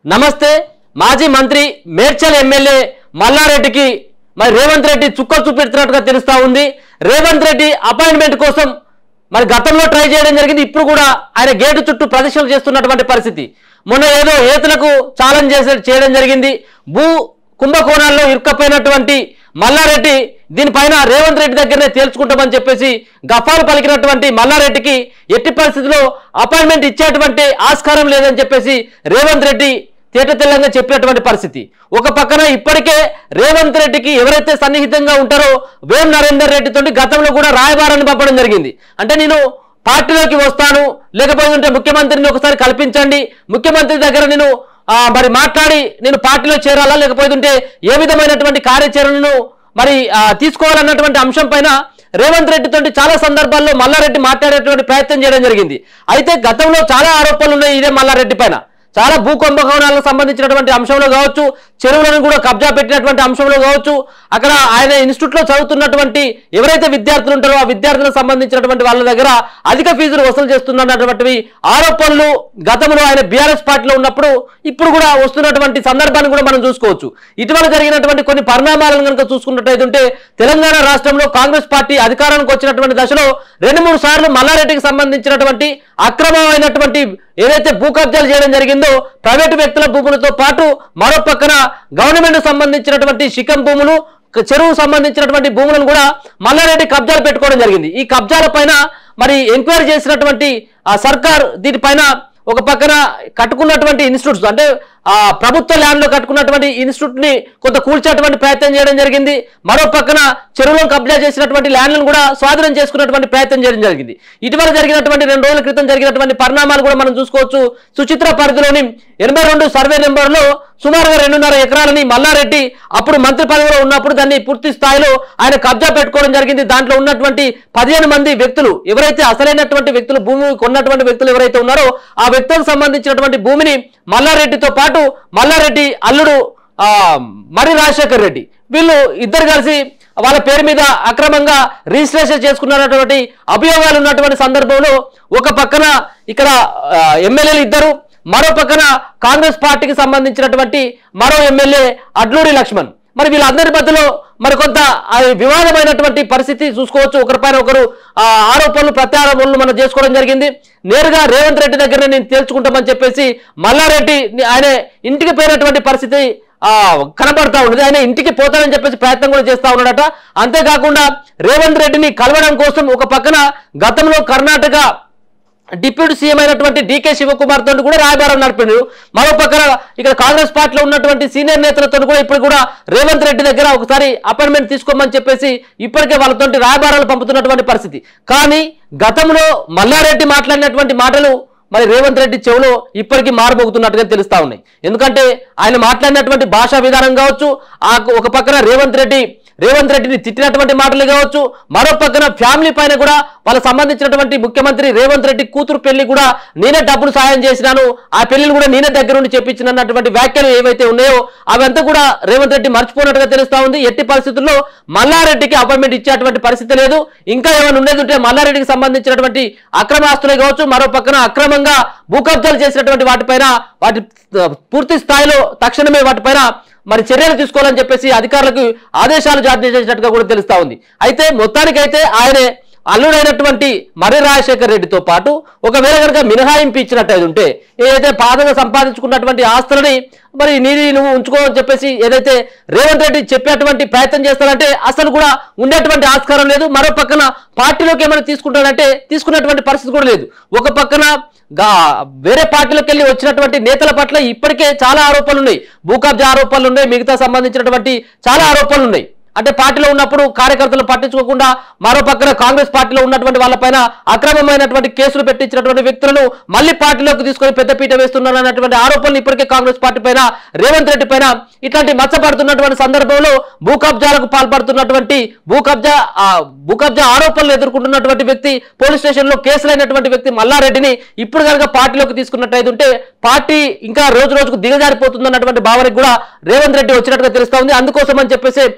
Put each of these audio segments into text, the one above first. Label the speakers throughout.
Speaker 1: నమస్తే మాజీ మంత్రి మేడ్చల్ ఎమ్మెల్యే మల్లారెడ్డికి మరి రేవంత్ రెడ్డి చుక్క చూపెడుతున్నట్టుగా తెలుస్తా ఉంది రేవంత్ రెడ్డి అపాయింట్మెంట్ కోసం మరి గతంలో ట్రై చేయడం జరిగింది ఇప్పుడు కూడా ఆయన గేటు చుట్టూ ప్రదర్శనలు చేస్తున్నటువంటి పరిస్థితి మొన్న ఏదో ఏతులకు ఛాలెంజ్ చేసే చేయడం జరిగింది భూ కుంభకోణాల్లో ఇరుక్కపోయినటువంటి మల్లారెడ్డి దీనిపైన రేవంత్ రెడ్డి దగ్గరనే తేల్చుకుంటామని చెప్పేసి గఫాలు పలికినటువంటి మల్లారెడ్డికి ఎట్టి పరిస్థితుల్లో అపాయింట్మెంట్ ఇచ్చేటువంటి ఆస్కారం లేదని చెప్పేసి రేవంత్ రెడ్డి తేట తెల్లంగా చెప్పినటువంటి పరిస్థితి ఒక పక్కన ఇప్పటికే రేవంత్ రెడ్డికి ఎవరైతే సన్నిహితంగా ఉంటారో వేం నరేందర్ రెడ్డితో గతంలో కూడా రాయబారాన్ని పంపడం జరిగింది అంటే నేను పార్టీలోకి వస్తాను లేకపోతే ఉంటే ముఖ్యమంత్రిని ఒకసారి కల్పించండి ముఖ్యమంత్రి దగ్గర నేను ఆ, మరి మాట్లాడి నేను పార్టీలో చేరాలా లేకపోతే ఉంటే ఏ విధమైనటువంటి కార్యాచరణను మరి ఆ, తీసుకోవాలన్నటువంటి అంశం పైన రేవంత్ రెడ్డి తోటి చాలా సందర్భాల్లో మల్లారెడ్డి మాట్లాడేటువంటి ప్రయత్నం చేయడం జరిగింది అయితే గతంలో చాలా ఆరోపణలు ఉన్నాయి ఇదే మల్లారెడ్డి పైన చాలా భూ కుంభకోణాలకు సంబంధించినటువంటి అంశంలో కావచ్చు చెరువులను కూడా కబ్జా పెట్టినటువంటి అంశంలో కావచ్చు అక్కడ ఆయన ఇన్స్టిట్యూట్ లో చదువుతున్నటువంటి ఎవరైతే విద్యార్థులు ఉంటారో ఆ విద్యార్థులకు సంబంధించినటువంటి వాళ్ళ దగ్గర అధిక ఫీజులు వసూలు చేస్తున్నటువంటివి ఆరోపణలు గతంలో ఆయన బీఆర్ఎస్ పార్టీలో ఉన్నప్పుడు ఇప్పుడు కూడా వస్తున్నటువంటి సందర్భాన్ని కూడా మనం చూసుకోవచ్చు ఇటీవల జరిగినటువంటి కొన్ని పరిణామాలను కనుక చూసుకున్నట్టయితే ఉంటే తెలంగాణ రాష్ట్రంలో కాంగ్రెస్ పార్టీ అధికారానికి వచ్చినటువంటి దశలో రెండు మూడు సార్లు మల్లారెడ్డికి సంబంధించినటువంటి అక్రమమైనటువంటి ఏదైతే భూ కబ్జాలు చేయడం జరిగిందో ప్రైవేటు వ్యక్తుల భూములతో పాటు మరో పక్కన గవర్నమెంట్ సంబంధించినటువంటి శిఖం భూములు క- చెరువు సంబంధించినటువంటి భూములను కూడా మల్లారెడ్డి కబ్జాలు పెట్టుకోవడం జరిగింది ఈ కబ్జాల పైన మరి ఎంక్వైరీ చేసినటువంటి ఆ సర్కార్ దీనిపైన ఒక పక్కన కట్టుకున్నటువంటి ఇన్స్టిట్యూట్స్ అంటే ఆ ప్రభుత్వ ల్యాండ్ లో కట్టుకున్నటువంటి ఇన్స్టిట్యూట్ ని కొంత కూల్చేటువంటి ప్రయత్నం చేయడం జరిగింది మరో పక్కన చెరువులను కబ్జా చేసినటువంటి ల్యాండ్లను కూడా స్వాధీనం చేసుకున్నటువంటి ప్రయత్నం చేయడం జరిగింది ఇటీవల జరిగినటువంటి రెండు రోజుల క్రితం జరిగినటువంటి పరిణామాలు కూడా మనం చూసుకోవచ్చు సుచిత్ర పరిధిలోని ఎనభై రెండు సర్వే నెంబర్లో సుమారుగా రెండున్నర ఎకరాలని మల్లారెడ్డి అప్పుడు మంత్రి పదవిలో ఉన్నప్పుడు దాన్ని పూర్తి స్థాయిలో ఆయన కబ్జా పెట్టుకోవడం జరిగింది దాంట్లో ఉన్నటువంటి పదిహేను మంది వ్యక్తులు ఎవరైతే అసలైనటువంటి వ్యక్తులు భూమి కొన్నటువంటి వ్యక్తులు ఎవరైతే ఉన్నారో ఆ వ్యక్తులకు సంబంధించినటువంటి భూమిని మల్లారెడ్డితో పాటు మల్లారెడ్డి అల్లుడు ఆ, మరి రాజశేఖర్ రెడ్డి వీళ్ళు ఇద్దరు కలిసి వాళ్ళ పేరు మీద అక్రమంగా రిజిస్ట్రేషన్ చేసుకున్నటువంటి అభియోగాలు ఉన్నటువంటి సందర్భంలో ఒక పక్కన ఇక్కడ ఆ, ఎమ్మెల్యేలు ఇద్దరు మరో పక్కన కాంగ్రెస్ పార్టీకి సంబంధించినటువంటి మరో ఎమ్మెల్యే అడ్లూరి లక్ష్మణ్ మరి వీళ్ళందరి మధ్యలో మరి కొంత ఆ వివాదమైనటువంటి పరిస్థితి చూసుకోవచ్చు ఒకరిపైన ఒకరు ఆ, ఆరోపణలు ప్రత్యారోపణలు మనం చేసుకోవడం జరిగింది నేరుగా రేవంత్ రెడ్డి దగ్గర నేను తేల్చుకుంటామని చెప్పేసి మల్లారెడ్డి ఆయన ఇంటికి పోయినటువంటి పరిస్థితి ఆ కనబడతా ఉన్నది ఆయన ఇంటికి పోతానని చెప్పేసి ప్రయత్నం కూడా చేస్తా ఉన్నాడట అంతేకాకుండా రేవంత్ రెడ్డిని కలవడం కోసం ఒక పక్కన గతంలో కర్ణాటక డిప్యూటీ సీఎం అయినటువంటి డీకే శివకుమార్ తోటి కూడా రాయబారం నడిపిండు మరో పక్కన ఇక్కడ కాంగ్రెస్ పార్టీలో ఉన్నటువంటి సీనియర్ నేతలతో కూడా ఇప్పుడు కూడా రేవంత్ రెడ్డి దగ్గర ఒకసారి అపాయింట్మెంట్ తీసుకోమని చెప్పేసి ఇప్పటికే వాళ్ళతోటి రాయబారాలు పంపుతున్నటువంటి పరిస్థితి కానీ గతంలో మల్లారెడ్డి మాట్లాడినటువంటి మాటలు మరి రేవంత్ రెడ్డి చెవులో ఇప్పటికీ మారబోగుతున్నట్టుగా తెలుస్తా ఉన్నాయి ఎందుకంటే ఆయన మాట్లాడినటువంటి భాషా విధానం కావచ్చు ఆ ఒక పక్కన రేవంత్ రెడ్డి రేవంత్ రెడ్డిని తిట్టినటువంటి మాటలు కావచ్చు మరో పక్కన ఫ్యామిలీ పైన కూడా వాళ్ళకి సంబంధించినటువంటి ముఖ్యమంత్రి రేవంత్ రెడ్డి కూతురు పెళ్లి కూడా నేనే డబ్బులు సాయం చేసినాను ఆ పెళ్లిని కూడా నేనే దగ్గరుండి చెప్పించినటువంటి వ్యాఖ్యలు ఏవైతే ఉన్నాయో అవంతా కూడా రేవంత్ రెడ్డి మర్చిపోయినట్టుగా తెలుస్తా ఉంది ఎట్టి పరిస్థితుల్లో మల్లారెడ్డికి అపాయింట్మెంట్ ఇచ్చేటువంటి పరిస్థితి లేదు ఇంకా ఏమైనా ఉండేది ఉంటే మల్లారెడ్డికి సంబంధించినటువంటి అక్రమ ఆస్తులే కావచ్చు మరో పక్కన అక్రమంగా భూ కబ్జాలు చేసినటువంటి వాటిపైన వాటి ఆ, పూర్తి స్థాయిలో తక్షణమే వాటిపైన మరి చర్యలు తీసుకోవాలని చెప్పేసి అధికారులకు ఆదేశాలు జారీ చేసినట్టుగా కూడా తెలుస్తా ఉంది అయితే మొత్తానికైతే ఆయనే అల్లుడైనటువంటి మర్రి రాజశేఖర్ రెడ్డితో పాటు ఒకవేళ కనుక మినహాయింపు ఇచ్చినట్టయితే ఉంటే ఏదైతే పాదంగా సంపాదించుకున్నటువంటి ఆస్తులని మరి నీది నువ్వు ఉంచుకోవని చెప్పేసి ఏదైతే రేవంత్ రెడ్డి చెప్పేటువంటి ప్రయత్నం చేస్తాడంటే అసలు కూడా ఉండేటువంటి ఆస్కారం లేదు మరో పక్కన పార్టీలోకి ఏమైనా తీసుకుంటాడంటే తీసుకున్నటువంటి పరిస్థితి కూడా లేదు ఒక పక్కన గా వేరే పార్టీలోకి వెళ్ళి వచ్చినటువంటి నేతల పట్ల ఇప్పటికే చాలా ఆరోపణలు ఉన్నాయి భూ కబ్జా ఆరోపణలు ఉన్నాయి మిగతా సంబంధించినటువంటి చాలా ఆరోపణలు ఉన్నాయి అంటే పార్టీలో ఉన్నప్పుడు కార్యకర్తలు పట్టించుకోకుండా మరో పక్కన కాంగ్రెస్ పార్టీలో ఉన్నటువంటి వాళ్ళపైన అక్రమమైనటువంటి కేసులు పెట్టించినటువంటి వ్యక్తులను మళ్ళీ పార్టీలోకి తీసుకొని పెద్దపీట వేస్తున్నారు అన్నటువంటి ఆరోపణలు ఇప్పటికే కాంగ్రెస్ పార్టీ పైన రేవంత్ రెడ్డి పైన ఇట్లాంటి మచ్చపడుతున్నటువంటి సందర్భంలో భూ కబ్జాలకు పాల్పడుతున్నటువంటి భూ కబ్జా ఆ, భూ కబ్జా ఆరోపణలు ఎదుర్కొంటున్నటువంటి వ్యక్తి పోలీస్ స్టేషన్ లో కేసులైనటువంటి వ్యక్తి మల్లారెడ్డిని ఇప్పుడు కనుక పార్టీలోకి తీసుకున్నట్టయితే ఉంటే పార్టీ ఇంకా రోజు రోజుకు దిగజారిపోతుందన్నటువంటి భావనకి కూడా రేవంత్ రెడ్డి వచ్చినట్టుగా తెలుస్తా ఉంది అందుకోసం అని చెప్పేసి కనీసం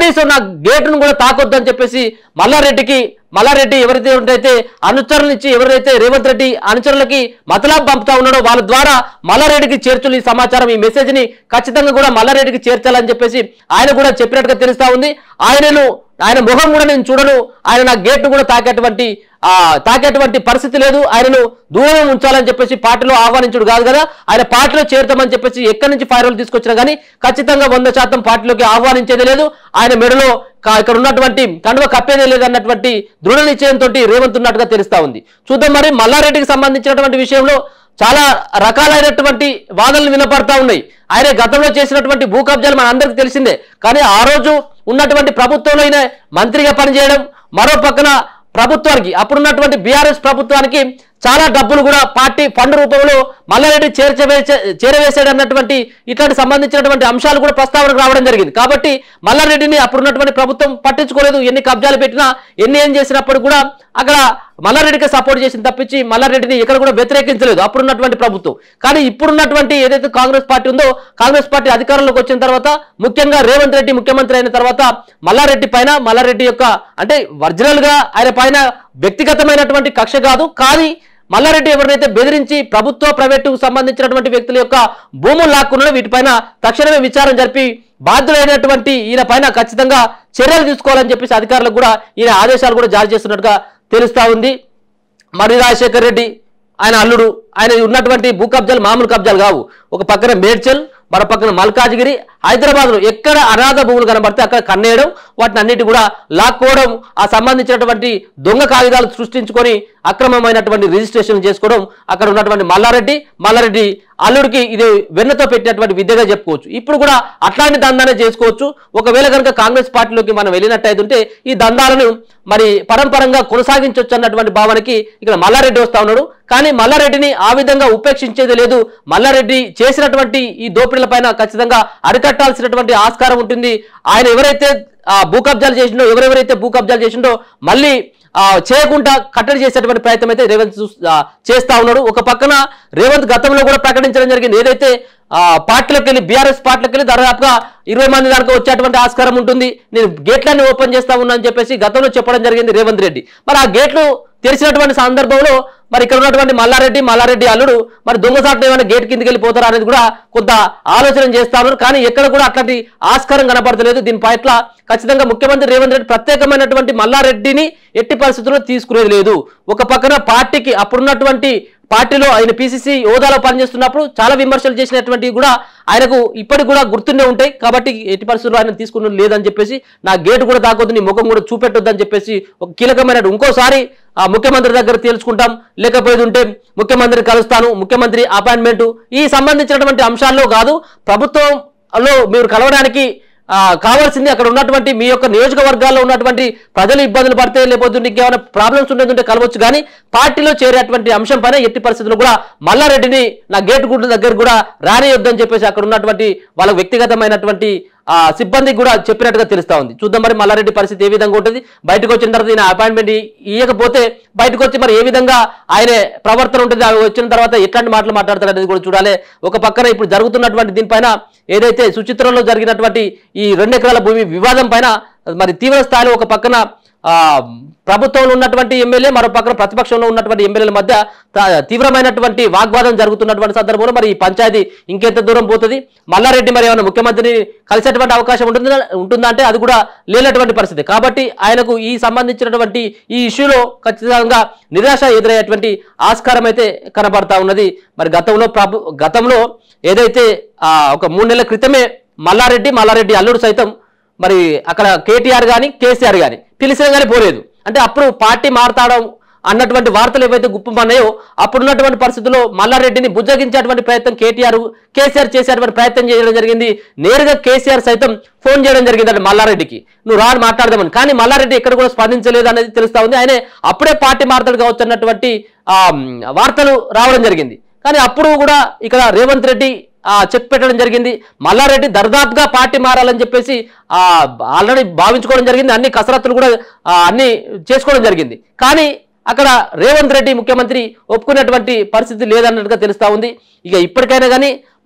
Speaker 1: కనీసం నా గేటును కూడా తాకొద్దని చెప్పేసి మల్లారెడ్డికి మల్లారెడ్డి ఎవరైతే ఉంటైతే అనుచరులు ఇచ్చి ఎవరైతే రేవంత్ రెడ్డి అనుచరులకి మతలాబ్ పంపుతా ఉన్నాడో వాళ్ళ ద్వారా మల్లారెడ్డికి చేర్చులు ఈ సమాచారం ఈ మెసేజ్ ని ఖచ్చితంగా కూడా మల్లారెడ్డికి చేర్చాలని చెప్పేసి ఆయన కూడా చెప్పినట్టుగా తెలుస్తా ఉంది ఆయనను ఆయన ముఖం కూడా నేను చూడను ఆయన నా గేట్ను కూడా తాకేటువంటి ఆ తాకేటువంటి పరిస్థితి లేదు ఆయనను దూరం ఉంచాలని చెప్పేసి పార్టీలో ఆహ్వానించుడు కాదు కదా ఆయన పార్టీలో చేరుతామని చెప్పేసి ఎక్కడి నుంచి ఫైర్లు తీసుకొచ్చినా కానీ ఖచ్చితంగా వంద శాతం పార్టీలోకి ఆహ్వానించేది లేదు ఆయన మెడలో కా- ఇక్కడ ఉన్నటువంటి కండువ కప్పేదే లేదు అన్నటువంటి దృఢ నిశ్చయంతో రేవంత్ ఉన్నట్టుగా తెలుస్తా ఉంది చూద్దాం మరి మల్లారెడ్డికి సంబంధించినటువంటి విషయంలో చాలా రకాలైనటువంటి వాదనలు వినపడతా ఉన్నాయి ఆయన గతంలో చేసినటువంటి భూ కబ్జాలు మన అందరికీ తెలిసిందే కానీ ఆ రోజు ఉన్నటువంటి ప్రభుత్వంలో ఆయన మంత్రిగా పనిచేయడం మరో పక్కన ప్రభుత్వానికి అప్పుడున్నటువంటి బీఆర్ఎస్ ప్రభుత్వానికి చాలా డబ్బులు కూడా పార్టీ ఫండ్ రూపంలో మల్లారెడ్డి చేర్చవేసే చేరవేశాడు అన్నటువంటి ఇట్లాంటి సంబంధించినటువంటి అంశాలు కూడా ప్రస్తావనకు రావడం జరిగింది కాబట్టి మల్లారెడ్డిని అప్పుడున్నటువంటి ప్రభుత్వం పట్టించుకోలేదు ఎన్ని కబ్జాలు పెట్టినా ఎన్ని ఏం చేసినప్పుడు కూడా అక్కడ మల్లారెడ్డికి సపోర్ట్ చేసిన తప్పించి మల్లారెడ్డిని ఎక్కడ కూడా వ్యతిరేకించలేదు అప్పుడున్నటువంటి ప్రభుత్వం కానీ ఇప్పుడున్నటువంటి ఏదైతే కాంగ్రెస్ పార్టీ ఉందో కాంగ్రెస్ పార్టీ అధికారంలోకి వచ్చిన తర్వాత ముఖ్యంగా రేవంత్ రెడ్డి ముఖ్యమంత్రి అయిన తర్వాత మల్లారెడ్డి పైన మల్లారెడ్డి యొక్క అంటే ఒరిజినల్ గా ఆయన పైన వ్యక్తిగతమైనటువంటి కక్ష కాదు కానీ మల్లారెడ్డి ఎవరినైతే బెదిరించి ప్రభుత్వ ప్రైవేటుకు సంబంధించినటువంటి వ్యక్తుల యొక్క భూములు లాక్కున్నాడో వీటిపైన తక్షణమే విచారణ జరిపి బాధ్యులైనటువంటి ఈయన పైన ఖచ్చితంగా చర్యలు తీసుకోవాలని చెప్పేసి అధికారులకు కూడా ఈయన ఆదేశాలు కూడా జారీ చేస్తున్నట్టుగా తెలుస్తా ఉంది మరి రాజశేఖర్ రెడ్డి ఆయన అల్లుడు ఆయన ఉన్నటువంటి భూ కబ్జాలు మామూలు కబ్జాలు కావు ఒక పక్కన మేడ్చల్ మరో పక్కన మల్కాజ్గిరి హైదరాబాద్ లో ఎక్కడ అనాథ భూములు కనబడితే అక్కడ కన్నేయడం వాటిని అన్నిటి కూడా లాక్కోవడం ఆ సంబంధించినటువంటి దొంగ కాగితాలు సృష్టించుకొని అక్రమమైనటువంటి రిజిస్ట్రేషన్ చేసుకోవడం అక్కడ ఉన్నటువంటి మల్లారెడ్డి మల్లారెడ్డి అల్లుడికి ఇది వెన్నతో పెట్టినటువంటి విద్యగా చెప్పుకోవచ్చు ఇప్పుడు కూడా అట్లాంటి దందానే చేసుకోవచ్చు ఒకవేళ కనుక కాంగ్రెస్ పార్టీలోకి మనం వెళ్ళినట్టయితే ఉంటే ఈ దందాలను మరి పరంపరంగా కొనసాగించవచ్చు అన్నటువంటి భావనకి ఇక్కడ మల్లారెడ్డి వస్తా ఉన్నాడు కానీ మల్లారెడ్డిని ఆ విధంగా ఉపేక్షించేది లేదు మల్లారెడ్డి చేసినటువంటి ఈ దోపిడీల పైన ఖచ్చితంగా అరికట్టాల్సినటువంటి ఆస్కారం ఉంటుంది ఆయన ఎవరైతే ఆ భూ కబ్జాలు చేసిండో ఎవరెవరైతే భూ కబ్జాలు చేసిండో మళ్ళీ ఆ, చేయకుండా కట్టడి చేసేటువంటి ప్రయత్నం అయితే రేవంత్ చూస్- ఆ, చేస్తా ఉన్నాడు ఒక పక్కన రేవంత్ గతంలో కూడా ప్రకటించడం జరిగింది ఏదైతే ఆ, పార్టీలోకి వెళ్ళి బీఆర్ఎస్ పార్టీలోకి వెళ్ళి దాదాపుగా ఇరవై మంది దాకా వచ్చేటువంటి ఆస్కారం ఉంటుంది నేను గేట్లన్నీ ఓపెన్ చేస్తా ఉన్నా అని చెప్పేసి గతంలో చెప్పడం జరిగింది రేవంత్ రెడ్డి మరి ఆ గేట్లు తెరిచినటువంటి సందర్భంలో మరి ఇక్కడ ఉన్నటువంటి మల్లారెడ్డి మల్లారెడ్డి అల్లుడు మరి దొంగసాట్లు ఏమైనా గేట్ కిందకి వెళ్ళిపోతారా అనేది కూడా కొంత ఆలోచన చేస్తా ఉన్నారు కానీ ఎక్కడ కూడా అట్లాంటి ఆస్కారం కనపడతలేదు దీని పట్ల ఖచ్చితంగా ముఖ్యమంత్రి రేవంత్ రెడ్డి ప్రత్యేకమైనటువంటి మల్లారెడ్డిని ఎట్టి పరిస్థితుల్లో తీసుకునేది లేదు ఒక పక్కన పార్టీకి అప్పుడున్నటువంటి పార్టీలో ఆయన పిసిసి హోదాలో పనిచేస్తున్నప్పుడు చాలా విమర్శలు చేసినటువంటివి కూడా ఆయనకు ఇప్పటికి కూడా గుర్తుండే ఉంటాయి కాబట్టి ఎట్టి పరిస్థితుల్లో ఆయన తీసుకుని లేదని చెప్పేసి నా గేటు కూడా తాకొద్దు నీ ముఖం కూడా చూపెట్టొద్దని చెప్పేసి ఒక కీలకమైన ఇంకోసారి ఆ ముఖ్యమంత్రి దగ్గర తేల్చుకుంటాం లేకపోతే ఉంటే ముఖ్యమంత్రిని కలుస్తాను ముఖ్యమంత్రి అపాయింట్మెంట్ ఈ సంబంధించినటువంటి అంశాల్లో కాదు ప్రభుత్వంలో మీరు కలవడానికి ఆ, కావాల్సింది అక్కడ ఉన్నటువంటి మీ యొక్క నియోజకవర్గాల్లో ఉన్నటువంటి ప్రజలు ఇబ్బందులు పడితే లేకపోతే ఇంకేమైనా ప్రాబ్లమ్స్ ఉండేది ఉంటే కలవచ్చు కానీ పార్టీలో చేరేటువంటి అంశం పైన ఎట్టి పరిస్థితుల్లో కూడా మల్లారెడ్డిని నా గేట్ గుడ్డ దగ్గర కూడా రానియొద్దని చెప్పేసి అక్కడ ఉన్నటువంటి వాళ్ళ వ్యక్తిగతమైనటువంటి ఆ సిబ్బందికి కూడా చెప్పినట్టుగా తెలుస్తా ఉంది చూద్దాం మరి మల్లారెడ్డి పరిస్థితి ఏ విధంగా ఉంటుంది బయటకు వచ్చిన తర్వాత ఈయన అపాయింట్మెంట్ ఇవ్వకపోతే బయటకు వచ్చి మరి ఏ విధంగా ఆయన ప్రవర్తన ఉంటుంది అవి వచ్చిన తర్వాత ఎట్లాంటి మాటలు మాట్లాడతారు అనేది కూడా చూడాలి ఒక పక్కన ఇప్పుడు జరుగుతున్నటువంటి దీనిపైన ఏదైతే సుచిత్రంలో జరిగినటువంటి ఈ రెండు ఎకరాల భూమి వివాదం పైన మరి తీవ్ర స్థాయిలో ఒక పక్కన ఆ, ప్రభుత్వంలో ఉన్నటువంటి ఎమ్మెల్యే మరో పక్కన ప్రతిపక్షంలో ఉన్నటువంటి ఎమ్మెల్యేల మధ్య త- తీవ్రమైనటువంటి వాగ్వాదం జరుగుతున్నటువంటి సందర్భంలో మరి ఈ పంచాయతీ ఇంకెంత దూరం పోతుంది మల్లారెడ్డి మరి ఏమైనా ముఖ్యమంత్రిని కలిసేటువంటి అవకాశం ఉంటుందా ఉంటుందా అంటే అది కూడా లేనటువంటి పరిస్థితి కాబట్టి ఆయనకు ఈ సంబంధించినటువంటి ఈ ఇష్యూలో ఖచ్చితంగా నిరాశ ఎదురయ్యేటువంటి ఆస్కారం అయితే కనబడతా ఉన్నది మరి గతంలో ప్రభు గతంలో ఏదైతే ఆ, ఒక మూడు నెలల క్రితమే మల్లారెడ్డి మల్లారెడ్డి అల్లుడు సైతం మరి అక్కడ కేటీఆర్ కానీ కేసీఆర్ కానీ పిలిచినా కానీ పోలేదు అంటే అప్పుడు పార్టీ మారతాడం అన్నటువంటి వార్తలు ఏవైతే గుప్పమన్నాయో అప్పుడున్నటువంటి పరిస్థితుల్లో మల్లారెడ్డిని బుజ్జగించేటువంటి ప్రయత్నం కేటీఆర్ కేసీఆర్ చేసేటువంటి ప్రయత్నం చేయడం జరిగింది నేరుగా కేసీఆర్ సైతం ఫోన్ చేయడం జరిగిందండి మల్లారెడ్డికి నువ్వు రాని మాట్లాడదామని కానీ మల్లారెడ్డి ఎక్కడ కూడా స్పందించలేదు అనేది తెలుస్తా ఉంది ఆయన అప్పుడే పార్టీ మారతాడు కావచ్చు అన్నటువంటి ఆ, వార్తలు రావడం జరిగింది కానీ అప్పుడు కూడా ఇక్కడ రేవంత్ రెడ్డి ఆ, చెక్ పెట్టడం జరిగింది మల్లారెడ్డి దర్దాపుగా పార్టీ మారాలని చెప్పేసి ఆ, ఆల్రెడీ భావించుకోవడం జరిగింది అన్ని కసరత్తులు కూడా ఆ, అన్ని చేసుకోవడం జరిగింది కానీ అక్కడ రేవంత్ రెడ్డి ముఖ్యమంత్రి ఒప్పుకునేటువంటి పరిస్థితి లేదన్నట్టుగా తెలుస్తా ఉంది ఇక ఇప్పటికైనా కానీ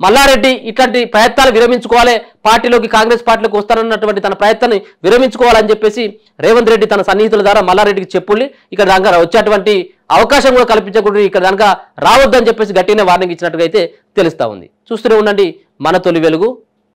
Speaker 1: మల్లారెడ్డి ఇట్లాంటి ప్రయత్నాలు విరమించుకోవాలి పార్టీలోకి కాంగ్రెస్ పార్టీలోకి వస్తానన్నటువంటి తన ప్రయత్నాన్ని విరమించుకోవాలని చెప్పేసి రేవంత్ రెడ్డి తన సన్నిహితుల ద్వారా మల్లారెడ్డికి చెప్పుల్ని ఇక్కడ దాకా వచ్చేటువంటి అవకాశం కూడా కల్పించకూడదు ఇక్కడ దాకా రావద్దని చెప్పేసి గట్టిగానే వార్నింగ్ ఇచ్చినట్టుగా అయితే తెలుస్తా ఉంది చూస్తూనే ఉండండి మన తొలి వెలుగు